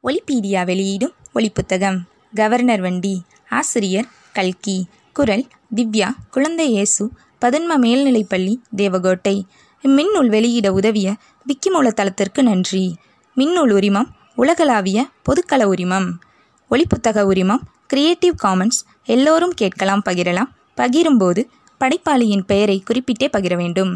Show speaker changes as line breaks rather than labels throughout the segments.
ஒலிபீடியா வெளியீடும் ஒலிப்புத்தகம் கவர்னர் வண்டி ஆசிரியர் கல்கி குரல் திவ்யா குழந்தை இயேசு பதன்ம மேல்நிலைப்பள்ளி தேவகோட்டை இம்மின்னூல் வெளியிட உதவிய விக்கிமூல தளத்திற்கு நன்றி மின்னூல் உரிமம் உலகளாவிய பொதுக்கள உரிமம் ஒலிப்புத்தக உரிமம் கிரியேட்டிவ் காமன்ஸ் எல்லோரும் கேட்கலாம் பகிரலாம் பகிரும்போது படைப்பாளியின் பெயரை குறிப்பிட்டே பகிர வேண்டும்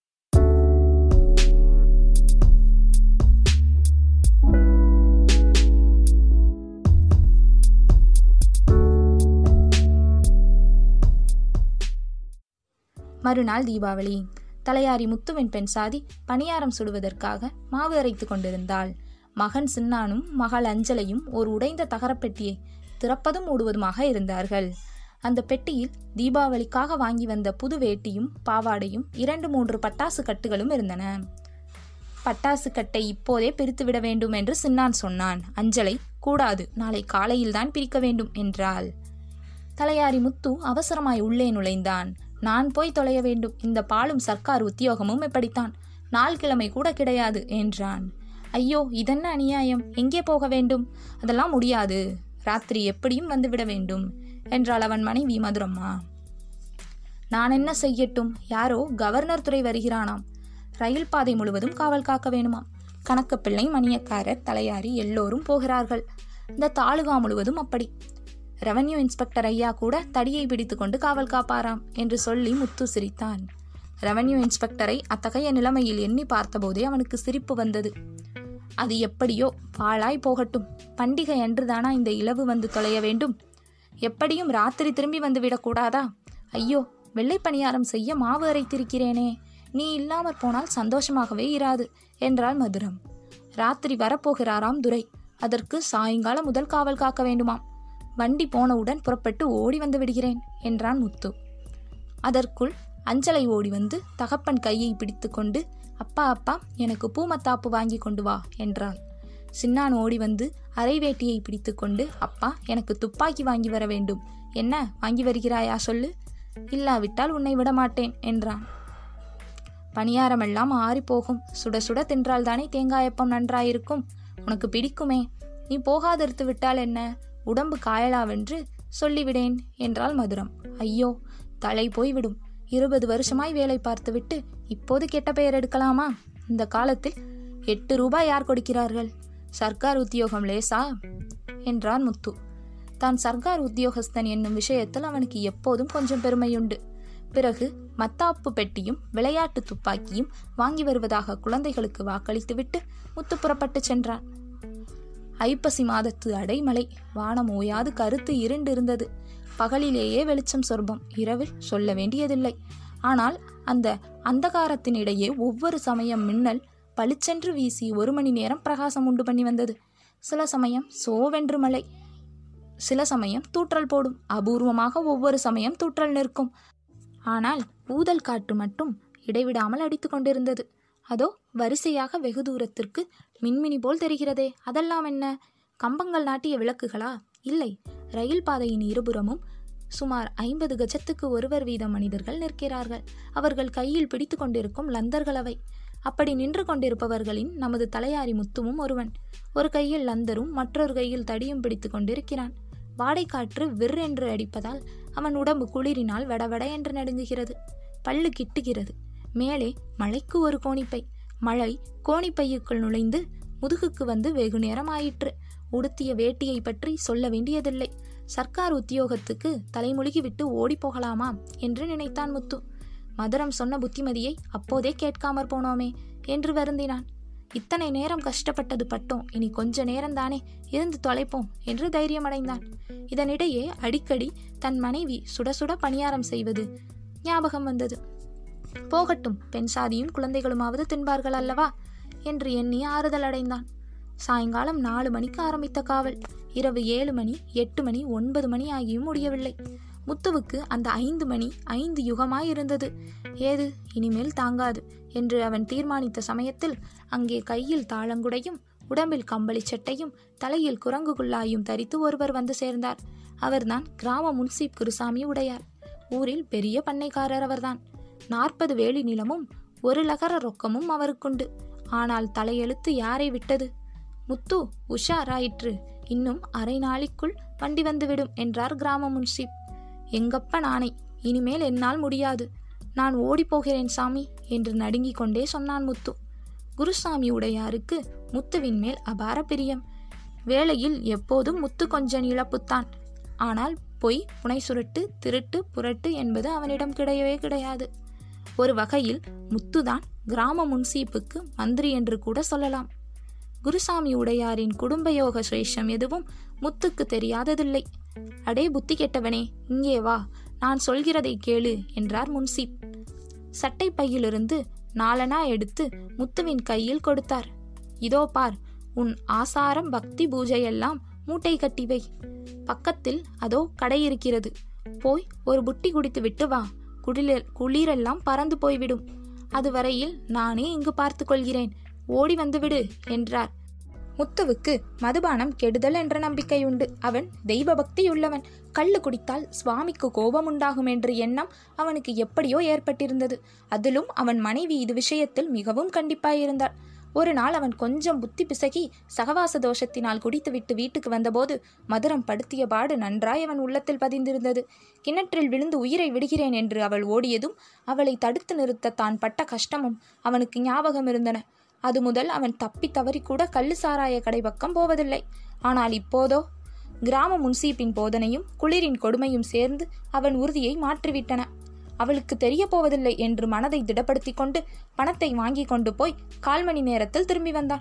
மறுநாள் தீபாவளி தலையாரி முத்துவின் பெண் சாதி பணியாரம் சுடுவதற்காக மாவு அரைத்து கொண்டிருந்தாள் மகன் சின்னானும் மகள் அஞ்சலையும் ஒரு உடைந்த தகரப்பெட்டியை திறப்பதும் மூடுவதுமாக இருந்தார்கள் அந்த பெட்டியில் தீபாவளிக்காக வாங்கி வந்த புது வேட்டியும் பாவாடையும் இரண்டு மூன்று பட்டாசு கட்டுகளும் இருந்தன பட்டாசு கட்டை இப்போதே பிரித்து விட வேண்டும் என்று சின்னான் சொன்னான் அஞ்சலை கூடாது நாளை காலையில்தான் பிரிக்க வேண்டும் என்றாள் தலையாரி முத்து அவசரமாய் உள்ளே நுழைந்தான் நான் போய் தொலைய வேண்டும் இந்த பாலும் சர்க்கார் உத்தியோகமும் இப்படித்தான் நாள் கிழமை கூட கிடையாது என்றான் ஐயோ இதென்ன அநியாயம் எங்கே போக வேண்டும் அதெல்லாம் முடியாது ராத்திரி எப்படியும் வந்துவிட வேண்டும் என்றாள் அவன் மனைவி மதுரம்மா நான் என்ன செய்யட்டும் யாரோ கவர்னர் துறை வருகிறானாம் ரயில் பாதை முழுவதும் காவல் காக்க வேணுமாம் கணக்கு பிள்ளை மணியக்காரர் தலையாரி எல்லோரும் போகிறார்கள் இந்த தாலுகா முழுவதும் அப்படி ரெவன்யூ இன்ஸ்பெக்டர் ஐயா கூட தடியை பிடித்துக்கொண்டு காவல் காப்பாராம் என்று சொல்லி முத்து சிரித்தான் ரெவன்யூ இன்ஸ்பெக்டரை அத்தகைய நிலைமையில் எண்ணி பார்த்தபோதே அவனுக்கு சிரிப்பு வந்தது அது எப்படியோ பாழாய் போகட்டும் பண்டிகை அன்றுதானா இந்த இலவு வந்து தொலைய வேண்டும் எப்படியும் ராத்திரி திரும்பி வந்து விடக்கூடாதா ஐயோ வெள்ளை பணியாரம் செய்ய மாவு அரைத்திருக்கிறேனே நீ இல்லாமற் போனால் சந்தோஷமாகவே இராது என்றாள் மதுரம் ராத்திரி வரப்போகிறாராம் துரை அதற்கு சாயங்காலம் முதல் காவல் காக்க வேண்டுமாம் வண்டி போனவுடன் புறப்பட்டு ஓடி வந்து விடுகிறேன் என்றான் முத்து அதற்குள் அஞ்சலை ஓடி வந்து தகப்பன் கையை பிடித்துக்கொண்டு அப்பா அப்பா எனக்கு பூமத்தாப்பு வாங்கி கொண்டு வா என்றாள் சின்னான் ஓடி வந்து அரை வேட்டியை பிடித்துக்கொண்டு அப்பா எனக்கு துப்பாக்கி வாங்கி வர வேண்டும் என்ன வாங்கி வருகிறாயா சொல்லு இல்லாவிட்டால் உன்னை விட மாட்டேன் என்றான் பணியாரமெல்லாம் ஆறிப்போகும் சுட சுட தின்றால் தானே தேங்காயப்பம் நன்றாயிருக்கும் உனக்கு பிடிக்குமே நீ போகாதிருத்து விட்டால் என்ன உடம்பு காயலாவென்று சொல்லிவிடேன் என்றாள் மதுரம் ஐயோ தலை போய்விடும் இருபது வருஷமாய் வேலை பார்த்துவிட்டு இப்போது கெட்ட பெயர் எடுக்கலாமா இந்த காலத்தில் எட்டு ரூபாய் யார் கொடுக்கிறார்கள் சர்க்கார் உத்தியோகம் லேசா என்றான் முத்து தான் சர்க்கார் உத்தியோகஸ்தன் என்னும் விஷயத்தில் அவனுக்கு எப்போதும் கொஞ்சம் பெருமையுண்டு பிறகு மத்தாப்பு பெட்டியும் விளையாட்டு துப்பாக்கியும் வாங்கி வருவதாக குழந்தைகளுக்கு வாக்களித்துவிட்டு முத்து புறப்பட்டு சென்றான் ஐப்பசி மாதத்து அடைமலை வானம் ஓயாது கருத்து இருண்டு இருந்தது பகலிலேயே வெளிச்சம் சொர்பம் இரவில் சொல்ல வேண்டியதில்லை ஆனால் அந்த அந்தகாரத்தினிடையே ஒவ்வொரு சமயம் மின்னல் பளிச்சென்று வீசி ஒரு மணி நேரம் பிரகாசம் உண்டு பண்ணி வந்தது சில சமயம் சோவென்று மழை சில சமயம் தூற்றல் போடும் அபூர்வமாக ஒவ்வொரு சமயம் தூற்றல் நிற்கும் ஆனால் ஊதல் காற்று மட்டும் இடைவிடாமல் அடித்து கொண்டிருந்தது அதோ வரிசையாக வெகு தூரத்திற்கு மின்மினி போல் தெரிகிறதே அதெல்லாம் என்ன கம்பங்கள் நாட்டிய விளக்குகளா இல்லை ரயில் பாதையின் இருபுறமும் சுமார் ஐம்பது கஜத்துக்கு ஒருவர் வீதம் மனிதர்கள் நிற்கிறார்கள் அவர்கள் கையில் பிடித்து கொண்டிருக்கும் லந்தர்கள் அவை அப்படி நின்று கொண்டிருப்பவர்களின் நமது தலையாரி முத்துவும் ஒருவன் ஒரு கையில் லந்தரும் மற்றொரு கையில் தடியும் பிடித்து கொண்டிருக்கிறான் வாடைக்காற்று விர் என்று அடிப்பதால் அவன் உடம்பு குளிரினால் வடவட என்று நடுங்குகிறது பல்லு கிட்டுகிறது மேலே மழைக்கு ஒரு கோணிப்பை மழை கோணிப்பையுக்குள் நுழைந்து முதுகுக்கு வந்து வெகு நேரம் ஆயிற்று உடுத்திய வேட்டியை பற்றி சொல்ல வேண்டியதில்லை சர்க்கார் உத்தியோகத்துக்கு தலைமுழுகி விட்டு ஓடி போகலாமா என்று நினைத்தான் முத்து மதுரம் சொன்ன புத்திமதியை அப்போதே கேட்காமற் போனோமே என்று வருந்தினான் இத்தனை நேரம் கஷ்டப்பட்டது பட்டோம் இனி கொஞ்ச நேரம்தானே இருந்து தொலைப்போம் என்று தைரியமடைந்தான் இதனிடையே அடிக்கடி தன் மனைவி சுட சுட பணியாரம் செய்வது ஞாபகம் வந்தது போகட்டும் பெண் சாதியும் குழந்தைகளுமாவது தின்பார்கள் அல்லவா என்று எண்ணி ஆறுதல் அடைந்தான் சாயங்காலம் நாலு மணிக்கு ஆரம்பித்த காவல் இரவு ஏழு மணி எட்டு மணி ஒன்பது மணி ஆகியும் முடியவில்லை முத்துவுக்கு அந்த ஐந்து மணி ஐந்து யுகமாய் இருந்தது ஏது இனிமேல் தாங்காது என்று அவன் தீர்மானித்த சமயத்தில் அங்கே கையில் தாளங்குடையும் உடம்பில் கம்பளி சட்டையும் தலையில் குரங்கு குல்லாயும் தரித்து ஒருவர் வந்து சேர்ந்தார் அவர்தான் கிராம முன்சீப் குருசாமி உடையார் ஊரில் பெரிய பண்ணைக்காரர் அவர்தான் நாற்பது வேலி நிலமும் ஒரு லகர ரொக்கமும் அவருக்குண்டு ஆனால் தலையெழுத்து யாரை விட்டது முத்து உஷாராயிற்று இன்னும் அரை நாளைக்குள் வண்டி வந்துவிடும் என்றார் கிராம முன்சீப் எங்கப்ப நானே இனிமேல் என்னால் முடியாது நான் ஓடிப்போகிறேன் சாமி என்று நடுங்கிக் கொண்டே சொன்னான் முத்து குருசாமி உடையாருக்கு முத்துவின் மேல் அபார பிரியம் வேளையில் எப்போதும் முத்து கொஞ்சம் இழப்புத்தான் ஆனால் பொய் புனை சுருட்டு திருட்டு புரட்டு என்பது அவனிடம் கிடையவே கிடையாது ஒரு வகையில் முத்துதான் கிராம முன்சீப்புக்கு மந்திரி என்று கூட சொல்லலாம் குருசாமி உடையாரின் குடும்ப யோக சுரேஷம் எதுவும் முத்துக்கு தெரியாததில்லை அடே புத்தி கெட்டவனே இங்கே வா நான் சொல்கிறதை கேளு என்றார் முன்சீப் சட்டை பையிலிருந்து நாலனா எடுத்து முத்துவின் கையில் கொடுத்தார் இதோ பார் உன் ஆசாரம் பக்தி பூஜையெல்லாம் மூட்டை கட்டி வை பக்கத்தில் அதோ கடை இருக்கிறது போய் ஒரு புட்டி குடித்து விட்டு வா குளிர் குளிரெல்லாம் பறந்து போய்விடும் அதுவரையில் நானே இங்கு பார்த்து கொள்கிறேன் ஓடி வந்துவிடு என்றார் முத்துவுக்கு மதுபானம் கெடுதல் என்ற நம்பிக்கை உண்டு அவன் தெய்வ பக்தியுள்ளவன் கள்ளு குடித்தால் சுவாமிக்கு கோபம் உண்டாகும் என்ற எண்ணம் அவனுக்கு எப்படியோ ஏற்பட்டிருந்தது அதிலும் அவன் மனைவி இது விஷயத்தில் மிகவும் கண்டிப்பாயிருந்தாள் ஒரு நாள் அவன் கொஞ்சம் புத்தி பிசகி சகவாச தோஷத்தினால் குடித்துவிட்டு வீட்டுக்கு வந்தபோது மதுரம் படுத்திய பாடு நன்றாய் அவன் உள்ளத்தில் பதிந்திருந்தது கிணற்றில் விழுந்து உயிரை விடுகிறேன் என்று அவள் ஓடியதும் அவளை தடுத்து நிறுத்த தான் பட்ட கஷ்டமும் அவனுக்கு ஞாபகம் இருந்தன அது முதல் அவன் தப்பி தவறி கூட கள்ளு சாராய கடை பக்கம் போவதில்லை ஆனால் இப்போதோ கிராம முன்சீப்பின் போதனையும் குளிரின் கொடுமையும் சேர்ந்து அவன் உறுதியை மாற்றிவிட்டன அவளுக்கு தெரிய போவதில்லை என்று மனதை திடப்படுத்தி கொண்டு பணத்தை வாங்கி கொண்டு போய் கால் மணி நேரத்தில் திரும்பி வந்தான்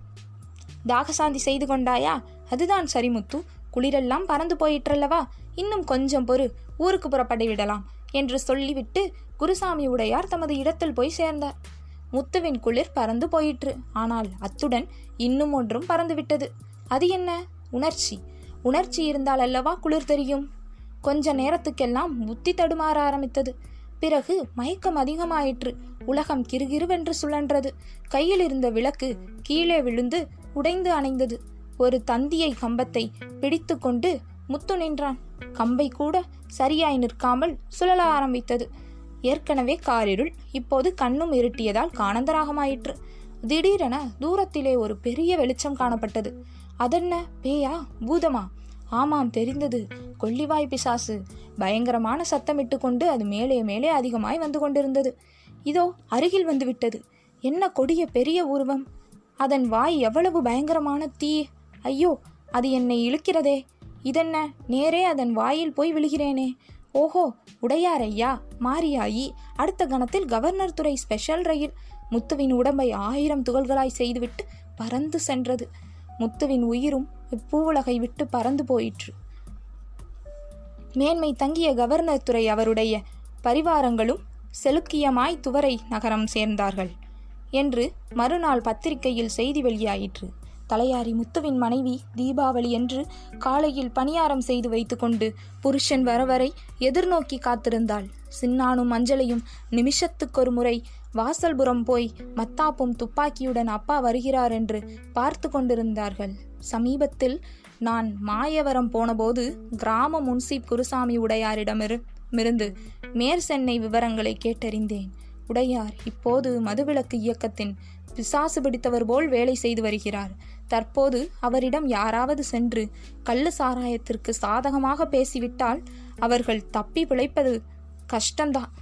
தாகசாந்தி செய்து கொண்டாயா அதுதான் சரி முத்து குளிரெல்லாம் பறந்து போயிற்றல்லவா இன்னும் கொஞ்சம் பொறு ஊருக்கு புறப்பட விடலாம் என்று சொல்லிவிட்டு குருசாமி உடையார் தமது இடத்தில் போய் சேர்ந்தார் முத்துவின் குளிர் பறந்து போயிற்று ஆனால் அத்துடன் இன்னும் ஒன்றும் பறந்துவிட்டது அது என்ன உணர்ச்சி உணர்ச்சி இருந்தால் அல்லவா குளிர் தெரியும் கொஞ்ச நேரத்துக்கெல்லாம் புத்தி தடுமாற ஆரம்பித்தது பிறகு மயக்கம் அதிகமாயிற்று உலகம் கிருகிருவென்று சுழன்றது கையில் இருந்த விளக்கு கீழே விழுந்து உடைந்து அணைந்தது ஒரு தந்தியை கம்பத்தை பிடித்து கொண்டு முத்து நின்றான் கம்பை கூட சரியாய் நிற்காமல் சுழல ஆரம்பித்தது ஏற்கனவே காரிருள் இப்போது கண்ணும் இருட்டியதால் காணந்தராகமாயிற்று திடீரென தூரத்திலே ஒரு பெரிய வெளிச்சம் காணப்பட்டது அதென்ன பேயா பூதமா ஆமாம் தெரிந்தது கொல்லிவாய் பிசாசு பயங்கரமான சத்தமிட்டு கொண்டு அது மேலே மேலே அதிகமாய் வந்து கொண்டிருந்தது இதோ அருகில் வந்து விட்டது என்ன கொடிய பெரிய உருவம் அதன் வாய் எவ்வளவு பயங்கரமான தீ ஐயோ அது என்னை இழுக்கிறதே இதென்ன நேரே அதன் வாயில் போய் விழுகிறேனே ஓஹோ உடையாரையா மாரியாயி அடுத்த கணத்தில் கவர்னர் துறை ஸ்பெஷல் ரயில் முத்துவின் உடம்பை ஆயிரம் துகள்களாய் செய்துவிட்டு பறந்து சென்றது முத்துவின் உயிரும் இப்பூவுலகை விட்டு பறந்து போயிற்று மேன்மை தங்கிய கவர்னர் துறை அவருடைய பரிவாரங்களும் செலுக்கியமாய் துவரை நகரம் சேர்ந்தார்கள் என்று மறுநாள் பத்திரிகையில் செய்தி வெளியாயிற்று தலையாரி முத்துவின் மனைவி தீபாவளி என்று காலையில் பணியாரம் செய்து வைத்துக்கொண்டு புருஷன் வரவரை எதிர்நோக்கி காத்திருந்தாள் சின்னானும் மஞ்சளையும் நிமிஷத்துக்கொரு முறை வாசல்புறம் போய் மத்தாப்பும் துப்பாக்கியுடன் அப்பா வருகிறார் என்று பார்த்து கொண்டிருந்தார்கள் சமீபத்தில் நான் மாயவரம் போனபோது கிராம முன்சீப் குருசாமி உடையாரிடமிருந்து மேற் சென்னை விவரங்களை கேட்டறிந்தேன் உடையார் இப்போது மதுவிலக்கு இயக்கத்தின் பிசாசு பிடித்தவர் போல் வேலை செய்து வருகிறார் தற்போது அவரிடம் யாராவது சென்று கள்ளு சாராயத்திற்கு சாதகமாக பேசிவிட்டால் அவர்கள் தப்பி பிழைப்பது கஷ்டம்தான்